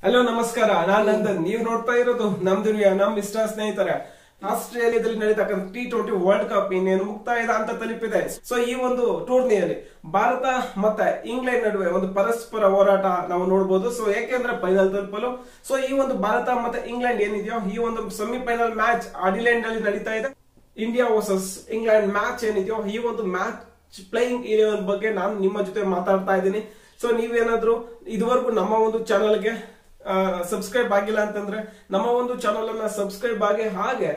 hello ನಮಸ್ಕಾರ ನಾನ್ ನಂದನ್ ನೀವು ನೋಡ್ತಾ ಇರೋದು ನಮ್ ದುನಿಯಾ ನಮ್ ಇಷ್ಟ ಸ್ನೇಹಿತರೆ ಆಸ್ಟ್ರೇಲಿಯಾದಲ್ಲಿ ನಡೀತಕ್ಕಂಥ ಟಿ ಟ್ವೆಂಟಿ ವರ್ಲ್ಡ್ ಕಪ್ ಇನ್ನೇನು ಮುಕ್ತಾಯದ ಅಂತ ತಲುಪಿದೆ ಸೊ ಈ ಒಂದು ಟೂರ್ನಿಯಲ್ಲಿ ಭಾರತ ಮತ್ತೆ ಇಂಗ್ಲೆಂಡ್ ನಡುವೆ ಒಂದು ಪರಸ್ಪರ ಹೋರಾಟ ನಾವು ನೋಡಬಹುದು ಸೊ ಯಾಕೆಂದ್ರೆ ಫೈನಲ್ ತಲುಪಲು ಸೊ ಈ ಒಂದು ಭಾರತ ಮತ್ತೆ ಇಂಗ್ಲೆಂಡ್ ಏನಿದೆಯೋ ಈ ಒಂದು ಸೆಮಿಫೈನಲ್ ಮ್ಯಾಚ್ ಅಡಿಲೆಂಡ್ ಅಲ್ಲಿ ನಡೀತಾ ಇದೆ ಇಂಡಿಯಾ ವರ್ಸಸ್ ಇಂಗ್ಲೆಂಡ್ ಮ್ಯಾಚ್ ಏನಿದೆಯೋ ಈ ಒಂದು ಮ್ಯಾಚ್ ಪ್ಲೇಯಿಂಗ್ ಇಲೆವೆನ್ ಬಗ್ಗೆ ನಾನು ನಿಮ್ಮ ಜೊತೆ ಮಾತಾಡ್ತಾ ಇದ್ದೀನಿ ಸೊ ನೀವೇನಾದ್ರೂ ಇದುವರೆಗೂ ನಮ್ಮ ಒಂದು ಚಾನಲ್ಗೆ ಸಬ್ಸ್ಕ್ರೈಬ್ ಆಗಿಲ್ಲ ಅಂತಂದ್ರೆ ನಮ್ಮ ಒಂದು ಚಾನಲ್ ಅನ್ನ ಸಬ್ಸ್ಕ್ರೈಬ್ ಆಗಿ ಹಾಗೆ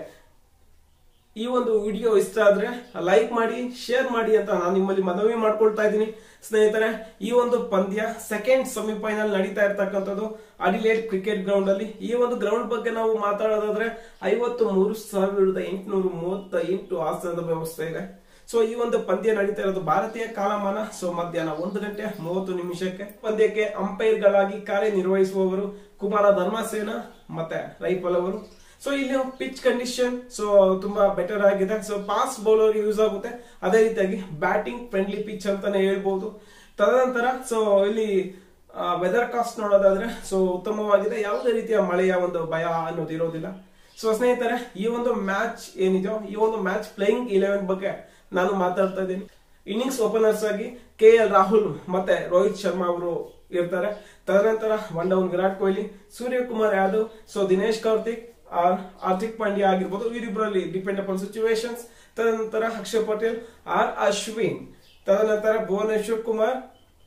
ಈ ಒಂದು ವಿಡಿಯೋ ಇಷ್ಟ ಆದ್ರೆ ಲೈಕ್ ಮಾಡಿ ಶೇರ್ ಮಾಡಿ ಅಂತ ನಾನು ನಿಮ್ಮಲ್ಲಿ ಮನವಿ ಮಾಡ್ಕೊಳ್ತಾ ಇದ್ದೀನಿ ಸ್ನೇಹಿತರೆ ಈ ಒಂದು ಪಂದ್ಯ ಸೆಕೆಂಡ್ ಸೆಮಿಫೈನಲ್ ನಡೀತಾ ಇರ್ತಕ್ಕಂಥದ್ದು ಅಡಿಲೇಡ್ ಕ್ರಿಕೆಟ್ ಗ್ರೌಂಡ್ ಅಲ್ಲಿ ಈ ಒಂದು ಗ್ರೌಂಡ್ ಬಗ್ಗೆ ನಾವು ಮಾತಾಡೋದಾದ್ರೆ ಐವತ್ತು ಮೂರು ಸಾವಿರದ ಎಂಟುನೂರ ಮೂವತ್ತ ಎಂಟು ಆಸನದ ವ್ಯವಸ್ಥೆ ಇದೆ ಸೊ ಈ ಒಂದು ಪಂದ್ಯ ನಡೀತಾ ಇರೋದು ಭಾರತೀಯ ಕಾಲಮಾನ ಸೊ ಮಧ್ಯಾಹ್ನ ಒಂದು ಗಂಟೆ ಮೂವತ್ತು ನಿಮಿಷಕ್ಕೆ ಪಂದ್ಯಕ್ಕೆ ಅಂಪೈರ್ ಗಳಾಗಿ ಕಾರ್ಯನಿರ್ವಹಿಸುವವರು ಕುಮಾರ ಧರ್ಮಸೇನ ಮತ್ತೆ ರೈಫಲ್ ಅವರು ಸೊ ಇಲ್ಲಿ ಪಿಚ್ ಕಂಡೀಷನ್ ಸೊ ತುಂಬಾ ಬೆಟರ್ ಆಗಿದೆ ಸೊ ಫಾಸ್ಟ್ ಬೌಲರ್ ಯೂಸ್ ಆಗುತ್ತೆ ಅದೇ ರೀತಿಯಾಗಿ ಬ್ಯಾಟಿಂಗ್ ಫ್ರೆಂಡ್ಲಿ ಪಿಚ್ ಅಂತಾನೆ ಹೇಳ್ಬಹುದು ತದನಂತರ ಸೊ ಇಲ್ಲಿ ವೆದರ್ ಕಾಸ್ಟ್ ನೋಡೋದಾದ್ರೆ ಸೊ ಉತ್ತಮವಾಗಿದೆ ಯಾವುದೇ ರೀತಿಯ ಮಳೆಯ ಒಂದು ಭಯ ಅನ್ನೋದು ಇರೋದಿಲ್ಲ ಸೊ ಸ್ನೇಹಿತರೆ ಈ ಒಂದು ಮ್ಯಾಚ್ ಏನಿದೆಯೋ ಈ ಒಂದು ಮ್ಯಾಚ್ ಪ್ಲೇಯಿಂಗ್ ಇಲೆವೆನ್ ಬಗ್ಗೆ ನಾನು ಮಾತಾಡ್ತಾ ಇದ್ದೀನಿ ಇನ್ನಿಂಗ್ಸ್ ಓಪನರ್ಸ್ ಆಗಿ ಕೆ ಎಲ್ ರಾಹುಲ್ ಮತ್ತೆ ರೋಹಿತ್ ಶರ್ಮಾ ಅವರು ಇರ್ತಾರೆ ತದನಂತರ one down Virat Kohli Suryakumar Yadav so Dinesh Karthik or Hardik Pandya ಆಗಿರ್ಬೋದು ಇವರಿಬ್ಬರಲ್ಲಿ ಡಿಪೆಂಡ್ ಅಪಾನ್ ಸಿಚುವೇಶನ್ಸ್ ತದನಂತರ ಅಕ್ಷಯ್ ಪಟೇಲ್ ಆರ್ ಅಶ್ವಿನ್ ತದನಂತರ ಭುವನೇಶ್ವರ್ ಕುಮಾರ್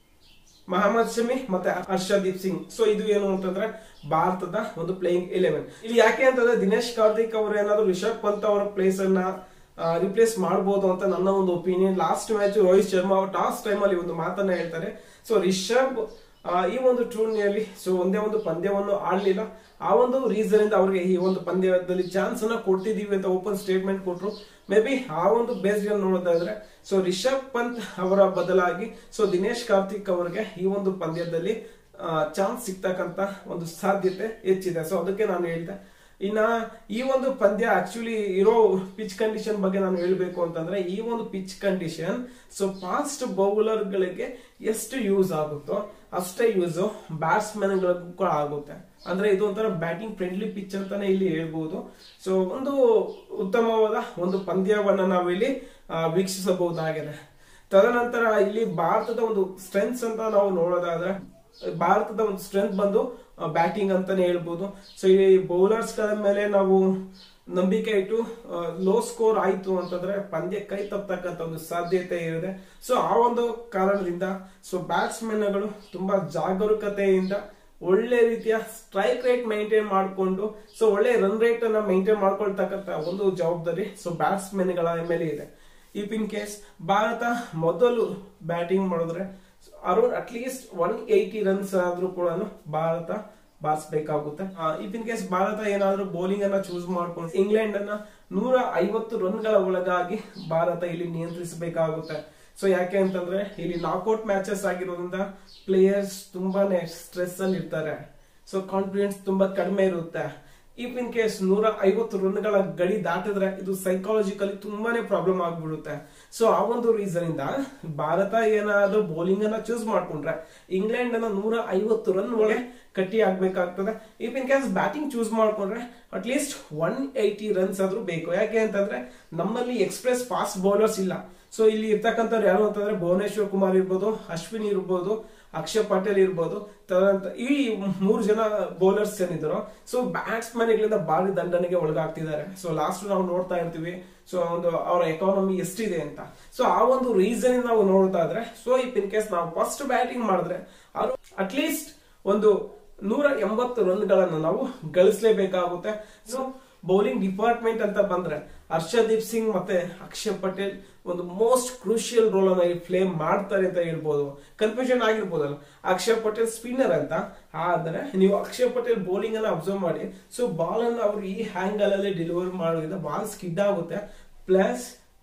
ಮಹಮ್ಮದ್ ಶಮಿ ಮತ್ತೆ ಹರ್ಷದೀಪ್ ಸಿಂಗ್ ಸೊ ಇದು ಏನು ಅಂತಂದ್ರೆ ಭಾರತದ ಒಂದು ಪ್ಲೇಯಿಂಗ್ ಇಲೆವೆನ್ ಇಲ್ಲಿ ಯಾಕೆ ಅಂತಂದ್ರೆ ದಿನೇಶ್ ಕಾರ್ತಿಕ್ ಅವರು ಏನಾದ್ರು ರಿಷಬ್ ಪಂತ್ ಅವರ ಪ್ಲೇಸ್ ಅನ್ನ ರಿಪ್ಲೇಸ್ ಮಾಡಬಹುದು ಅಂತ ನನ್ನ ಒಂದು opinion last match Rohit Sharma ಅವರು ಟಾಸ್ ಟೈಮ್ ಅಲ್ಲಿ ಒಂದು ಮಾತನ್ನ ಹೇಳ್ತಾರೆ ಸೊ ರಿಷಬ್ ಈ ಒಂದು ಟೂರ್ನಿಯಲ್ಲಿ ಸೊ ಒಂದೇ ಒಂದು ಪಂದ್ಯವನ್ನು ಆಡ್ಲಿಲ್ಲ ಆ ಒಂದು ರೀಸನ್ ಇಂದ ಅವ್ರಿಗೆ ಈ ಒಂದು ಪಂದ್ಯದಲ್ಲಿ ಚಾನ್ಸ್ ಅನ್ನ ಕೊಡ್ತಿದೀವಿ ಅಂತ ಓಪನ್ ಸ್ಟೇಟ್ಮೆಂಟ್ ಕೊಟ್ರು ಮೇ ಬಿ ಆ ಒಂದು ಬೇಸ್ ನೋಡೋದಾದ್ರೆ ಸೊ ರಿಷಬ್ ಪಂತ್ ಅವರ ಬದಲಾಗಿ ಸೊ ದಿನೇಶ್ ಕಾರ್ತಿಕ್ ಅವರಿಗೆ ಈ ಒಂದು ಪಂದ್ಯದಲ್ಲಿ ಚಾನ್ಸ್ ಸಿಗ್ತಕ್ಕಂತ ಒಂದು ಸಾಧ್ಯತೆ ಹೆಚ್ಚಿದೆ ಸೊ ಅದಕ್ಕೆ ನಾನು ಹೇಳಿದೆ ಇನ್ನ ಈ ಒಂದು ಪಂದ್ಯ ಆಕ್ಚುಲಿ ಇರೋ ಪಿಚ್ ಕಂಡೀಷನ್ ಬಗ್ಗೆ ನಾನು ಹೇಳ್ಬೇಕು ಅಂತಂದ್ರೆ ಈ ಒಂದು pitch condition so fast bowler ಗಳಿಗೆ ಎಷ್ಟು ಯೂಸ್ ಆಗುತ್ತೋ ಅಷ್ಟೇ ಯೂಸ್ ಬ್ಯಾಟ್ಸ್ಮನ್ ಗಳಿಗೂ ಕೂಡ ಆಗುತ್ತೆ ಅಂದ್ರೆ ಇದು ಒಂಥರ ಬ್ಯಾಟಿಂಗ್ ಫ್ರೆಂಡ್ಲಿ ಪಿಚ್ ಅಂತಾನೆ ಇಲ್ಲಿ ಹೇಳ್ಬಹುದು ಸೊ ಒಂದು ಉತ್ತಮವಾದ ಒಂದು ಪಂದ್ಯವನ್ನ ನಾವಿಲ್ಲಿ ವೀಕ್ಷಿಸಬಹುದಾಗಿದೆ ತದನಂತರ ಇಲ್ಲಿ ಭಾರತದ ಒಂದು ಸ್ಟ್ರೆಂತ್ಸ್ ಅಂತ ನಾವು ನೋಡೋದಾದ್ರೆ ಭಾರತದ ಒಂದು ಸ್ಟ್ರೆಂತ್ ಬಂದು ಬ್ಯಾಟಿಂಗ್ ಅಂತಾನೆ ಹೇಳ್ಬೋದು ಸೊ ಈ ಬೌಲರ್ಸ್ ಗಳ ಮೇಲೆ ನಾವು ನಂಬಿಕೆ ಇಟ್ಟು ಲೋ ಸ್ಕೋರ್ ಆಯ್ತು ಅಂತಂದ್ರೆ ಪಂದ್ಯ ಕೈ ತಪ್ಪತಕ್ಕಂತ ಒಂದು ಸಾಧ್ಯತೆ ಇದೆ ಸೊ ಆ ಒಂದು ಕಾರಣದಿಂದ ಸೊ ಬ್ಯಾಟ್ಸ್ಮನ್ಗಳು ತುಂಬಾ ಜಾಗರೂಕತೆಯಿಂದ ಒಳ್ಳೆ ರೀತಿಯ ಸ್ಟ್ರೈಕ್ ರೇಟ್ ಮೇಂಟೈನ್ ಮಾಡಿಕೊಂಡು ಸೊ ಒಳ್ಳೆ ರನ್ ರೇಟ್ ಅನ್ನ ಮೇಂಟೈನ್ ಮಾಡ್ಕೊಳ್ತಕ್ಕಂತ ಒಂದು ಜವಾಬ್ದಾರಿ ಸೊ ಬ್ಯಾಟ್ಸ್ಮನ್ ಗಳ ಮೇಲೆ ಇದೆ ಇಫ್ ಇನ್ ಕೇಸ್ ಭಾರತ ಮೊದಲು ಬ್ಯಾಟಿಂಗ್ ಮಾಡಿದ್ರೆ around at least one eighty runs ಆದ್ರೂ ಕೂಡ ಭಾರತ ಬಾರಿಸಬೇಕಾಗುತ್ತೆ ಇಫ್ ಇನ್ ಕೇಸ್ ಭಾರತ ಏನಾದ್ರೂ ಬೌಲಿಂಗ್ ಅನ್ನ ಚೂಸ್ ಮಾಡ್ಕೊಂಡು ಇಂಗ್ಲೆಂಡ್ ಅನ್ನ ನೂರ ಐವತ್ತು ರನ್ಗಳ ಒಳಗಾಗಿ ಭಾರತ ಇಲ್ಲಿ ನಿಯಂತ್ರಿಸಬೇಕಾಗುತ್ತೆ ಸೊ ಯಾಕೆ ಅಂತಂದ್ರೆ ಇಲ್ಲಿ ನಾಕ್ಔಟ್ ಮ್ಯಾಚಸ್ ಆಗಿರೋದ್ರಿಂದ ಪ್ಲೇಯರ್ಸ್ ತುಂಬಾನೇ ಸ್ಟ್ರೆಸ್ ಅಲ್ಲಿ ಇರ್ತಾರೆ ಸೊ ಕಾನ್ಫಿಡೆನ್ಸ್ ತುಂಬಾ ಕಡಿಮೆ ಇರುತ್ತೆ ಇಫ್ ಇನ್ ಕೇಸ್ ನೂರ ಐವತ್ತು ರನ್ಗಳ ಗಡಿ ದಾಟಿದ್ರೆ ಇದು ಸೈಕಾಲಜಿಕಲಿ ತುಂಬಾನೇ ಪ್ರಾಬ್ಲಮ್ ಆಗ್ಬಿಡುತ್ತೆ ಸೊ ಆ ಒಂದು ರೀಸನ್ ಇಂದ ಭಾರತ ಏನಾದ್ರೂ ಬೌಲಿಂಗ್ ಅನ್ನ ಚೂಸ್ ಮಾಡ್ಕೊಂಡ್ರೆ ಇಂಗ್ಲೆಂಡ್ ಅನ್ನ ನೂರ ಐವತ್ತು ರನ್ ಒಳಗೆ ಕಟ್ಟಿ ಆಗ್ಬೇಕಾಗ್ತದೆ if in case batting choose ಮಾಡ್ಕೊಂಡ್ರೆ at least one eighty runs ಆದ್ರೂ ಬೇಕು ಯಾಕೆ ಅಂತಂದ್ರೆ ನಮ್ಮಲ್ಲಿ ಎಕ್ಸ್ಪ್ರೆಸ್ ಫಾಸ್ಟ್ ಬೌಲರ್ಸ್ ಇಲ್ಲ ಸೊ ಇಲ್ಲಿ ಇರ್ತಕ್ಕಂಥವ್ರು ಯಾರು ಅಂತಂದ್ರೆ ಭುವನೇಶ್ವರ್ ಕುಮಾರ್ ಇರ್ಬೋದು ಅಶ್ವಿನ್ ಇರ್ಬೋದು ಅಕ್ಷಯ್ ಪಟೇಲ್ ಇರ್ಬೋದು ತದನಂತರ ಈ ಮೂರು ಜನ ಬೌಲರ್ಸ್ ಏನಿದ್ರು ಸೊ ಬ್ಯಾಟ್ಸ್ಮನ್ ಗಳಿಂದ ಭಾರಿ ದಂಡನೆಗೆ ಒಳಗಾಗ್ತಿದ್ದಾರೆ ಸೊ ಲಾಸ್ಟ್ ನಾವು ನೋಡ್ತಾ ಇರ್ತೀವಿ ಸೊ ಒಂದು ಅವರ ಎಕಾನಮಿ ಎಷ್ಟಿದೆ ಅಂತ ಸೊ ಆ ಒಂದು ರೀಸನ್ ನಾವು ನೋಡ್ತಾ ಇದ್ರೆ ಸೊ ಇಫ್ ಇನ್ ಕೇಸ್ ನಾವು ಫಸ್ಟ್ ಬ್ಯಾಟಿಂಗ್ ಮಾಡಿದ್ರೆ ಅವರು ಅಟ್ಲೀಸ್ಟ್ ಒಂದು ನೂರ ಎಂಬತ್ತು ರನ್ಗಳನ್ನು ನಾವು ಗಳಿಸಲೇಬೇಕಾಗುತ್ತೆ ಸೊ ಬೌಲಿಂಗ್ ಡಿಪಾರ್ಟ್ಮೆಂಟ್ ಅಂತ ಬಂದ್ರೆ ಹರ್ಷದೀಪ್ ಸಿಂಗ್ ಮತ್ತೆ ಅಕ್ಷಯ್ ಪಟೇಲ್ ಒಂದು ಮೋಸ್ಟ್ ಕ್ರೂಷಿಯಲ್ ರೋಲ್ ಅನ್ನ ಪ್ಲೇ ಮಾಡ್ತಾರೆ ಅಂತ ಹೇಳ್ಬೋದು ಕನ್ಫ್ಯೂಷನ್ ಆಗಿರ್ಬೋದಲ್ಲ ಅಕ್ಷಯ್ ಪಟೇಲ್ ಸ್ಪಿನ್ನರ್ ಅಂತ ಆದ್ರೆ ನೀವು ಅಕ್ಷಯ್ ಪಟೇಲ್ ಬೌಲಿಂಗ್ ಅನ್ನ ಅಬ್ಸರ್ವ್ ಮಾಡಿ ಸೊ ಬಾಲ್ ಅನ್ನ ಅವ್ರು ಈ ಹ್ಯಾಂಗಲ್ ಅಲ್ಲಿ ಡೆಲಿವರ್ ಮಾಡೋದ್ರಿಂದ ಬಾಲ್ ಸ್ಕಿಡ್ ಆಗುತ್ತೆ ಪ್ಲಸ್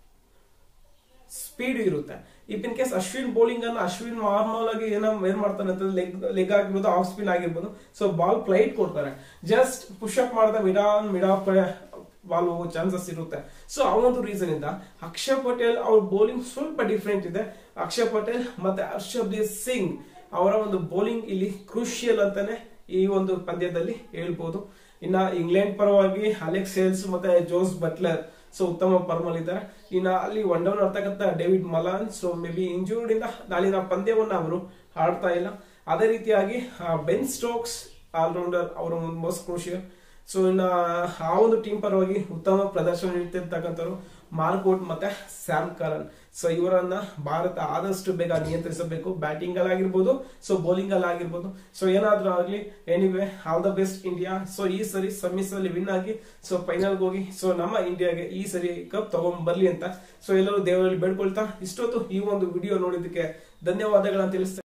ಸ್ಪೀಡ್ ಇರುತ್ತೆ if in case Ashwin bowling ಅನ್ನ ಅಶ್ವಿನ್ ನಾರ್ಮಲ್ ಆಗಿ ಏನೋ ಏನ್ ಮಾಡ್ತಾನೆ ಅಂತ ಲೆಗ್ ಲೆಗ್ ಆಗಿರ್ಬೋದು ಆಫ್ ಸ್ಪಿನ್ ಆಗಿರ್ಬೋದು ಸೊ ಬಾಲ್ ಫ್ಲೈಟ್ ಕೊಡ್ತಾರೆ ಜಸ್ಟ್ ಪುಷ್ ಅಪ್ ಮಾಡಿದ ಮಿಡಾನ್ ಮಿಡಾ ಬಾಲ್ ಹೋಗೋ ಚಾನ್ಸಸ್ ಇರುತ್ತೆ ಸೊ ಆ ಒಂದು ರೀಸನ್ ಇಂದ ಅಕ್ಷಯ್ ಪಟೇಲ್ ಅವ್ರ ಬೌಲಿಂಗ್ ಸ್ವಲ್ಪ ಡಿಫ್ರೆಂಟ್ ಇದೆ ಅಕ್ಷಯ್ ಪಟೇಲ್ ಮತ್ತೆ ಹರ್ಷದೀಪ್ ಸಿಂಗ್ ಅವರ ಒಂದು ಬೌಲಿಂಗ್ ಇಲ್ಲಿ ಕ್ರೂಷಿಯಲ್ ಅಂತಾನೆ ಈ ಒಂದು ಪಂದ್ಯದಲ್ಲಿ ಹೇಳ್ಬೋದು ಇನ್ನ ಇಂಗ್ಲೆಂಡ್ ಪರವಾಗಿ ಅಲೆಕ್ಸ್ ಸೇಲ್ಸ್ ಮತ್ತೆ ಜೋಸ್ ಬಟ್ಲರ್ ಸೊ ಉತ್ತಮ ಫಾರ್ಮಲ್ ಇದ್ದಾರೆ ಇನ್ನ ಅಲ್ಲಿ ಒನ್ ಡೌನ್ ಆಡ್ತಕ್ಕಂಥ David Malan so may be injured ಇಂದ ನಾಳಿನ ಪಂದ್ಯವನ್ನ ಅವರು ಆಡ್ತಾ ಇಲ್ಲ ಅದೇ ರೀತಿಯಾಗಿ ಬೆನ್ ಸ್ಟೋಕ್ಸ್ ಆಲ್ರೌಂಡರ್ ಅವರ ಮೋಸ್ಟ್ ಕ್ರೂಷಿಯಲ್ ಸೊ ಇನ್ನ ಆ ಒಂದು ಟೀಮ್ ಪರವಾಗಿ ಉತ್ತಮ ಪ್ರದರ್ಶನ ನೀಡ್ತಿರ್ತಕ್ಕಂಥವ್ರು ಮಾರ್ಕೋಟ್ ಮತ್ತೆ ಸ್ಯಾಮ್ ಕರನ್ ಸೊ ಇವರನ್ನ ಭಾರತ ಆದಷ್ಟು ಬೇಗ ನಿಯಂತ್ರಿಸಬೇಕು ಬ್ಯಾಟಿಂಗ್ ಅಲ್ಲಿ ಆಗಿರ್ಬೋದು ಸೊ ಬೌಲಿಂಗ್ ಅಲ್ಲಿ ಆಗಿರ್ಬೋದು ಸೊ ಏನಾದ್ರೂ ಆಗ್ಲಿ anyway all the best India so ಈ ಸರಿ ಸೆಮೀಸ್ ಅಲ್ಲಿ ವಿನ್ ಆಗಿ ಸೊ ಫೈನಲ್ ಹೋಗಿ ಸೊ ನಮ್ಮ ಇಂಡಿಯಾಗೆ ಈ ಸರಿ ಕಪ್ ತಗೊಂಡ್ ಬರ್ಲಿ ಅಂತ ಸೊ ಎಲ್ಲರೂ ದೇವರಲ್ಲಿ ಬೇಡ್ಕೊಳ್ತಾ ಇಷ್ಟೊತ್ತು ಈ ಒಂದು ವಿಡಿಯೋ ನೋಡಿದ್ದಕ್ಕೆ ಧನ್ಯವಾದಗಳನ್ನ ತಿಳಿಸ್ತಾ